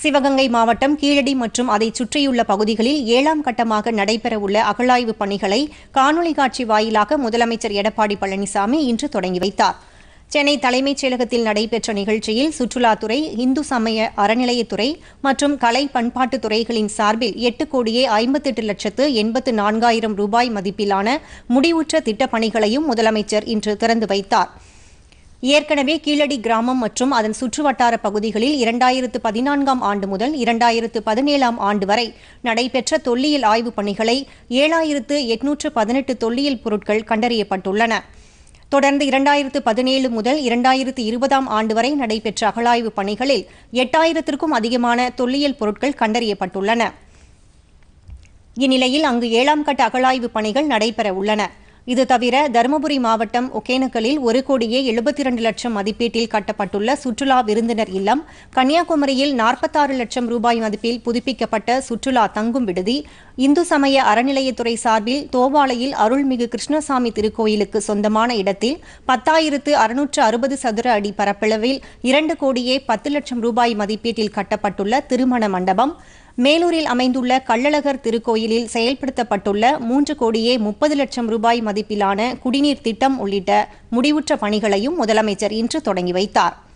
சிவகங்கை மாவட்டம் கீழடி மற்றும் அதை சுற்றியுள்ள பகுதிகளில் ஏழாம் கட்டமாக நடைபெறவுள்ள அகழாய்வு பணிகளை காணொலி காட்சி வாயிலாக முதலமைச்சர் எடப்பாடி பழனிசாமி இன்று தொடங்கி வைத்தார் சென்னை தலைமைச் செயலகத்தில் நடைபெற்ற நிகழ்ச்சியில் சுற்றுலாத்துறை இந்து சமய அறநிலையத்துறை மற்றும் கலை பண்பாட்டுத் துறைகளின் சார்பில் எட்டு கோடியே ஐம்பத்தெட்டு லட்சத்து எண்பத்து நான்காயிரம் ரூபாய் மதிப்பிலான முடிவுற்ற திட்டப் பணிகளையும் முதலமைச்சர் இன்று திறந்து வைத்தார் ஏற்கனவே கீழடி கிராமம் மற்றும் அதன் சுற்றுவட்டார பகுதிகளில் இரண்டாயிரத்து பதினான்காம் ஆண்டு முதல் இரண்டாயிரத்து பதினேழாம் ஆண்டு வரை நடைபெற்ற தொல்லியல் ஆய்வுப் பணிகளை ஏழாயிரத்து எட்நூற்று பதினெட்டு தொல்லியல் பொருட்கள் கண்டறியப்பட்டுள்ளன தொடர்ந்து இரண்டாயிரத்து பதினேழு முதல் இரண்டாயிரத்து இருபதாம் ஆண்டு வரை நடைபெற்ற அகழாய்வுப் பணிகளில் எட்டாயிரத்திற்கும் அதிகமான தொல்லியல் பொருட்கள் கண்டறியப்பட்டுள்ளன இந்நிலையில் அங்கு ஏழாம் கட்ட அகழாய்வுப் பணிகள் நடைபெற உள்ளன இது தவிர தருமபுரி மாவட்டம் ஒகேனக்கலில் ஒரு கோடியே எழுபத்தி இரண்டு லட்சம் மதிப்பீட்டில் கட்டப்பட்டுள்ள சுற்றுலா விருந்தினர் இல்லம் கன்னியாகுமரியில் நாற்பத்தாறு லட்சம் ரூபாய் மதிப்பில் புதுப்பிக்கப்பட்ட சுற்றுலா தங்கும் விடுதி இந்து சமய அறநிலையத்துறை சார்பில் தோவாளையில் அருள்மிகு கிருஷ்ணசாமி திருக்கோயிலுக்கு சொந்தமான இடத்தில் பத்தாயிரத்து அறுநூற்று அறுபது சதுர அடி பரப்பளவில் இரண்டு கோடியே பத்து லட்சம் ரூபாய் மதிப்பீட்டில் கட்டப்பட்டுள்ள திருமண மண்டபம் மேலூரில் அமைந்துள்ள கள்ளழகர் திருக்கோயிலில் செயல்படுத்தப்பட்டுள்ள மூன்று கோடியே முப்பது லட்சம் ரூபாய் மதிப்பிலான குடிநீர் திட்டம் உள்ளிட்ட முடிவுற்ற பணிகளையும் முதலமைச்சர் இன்று தொடங்கி வைத்தார்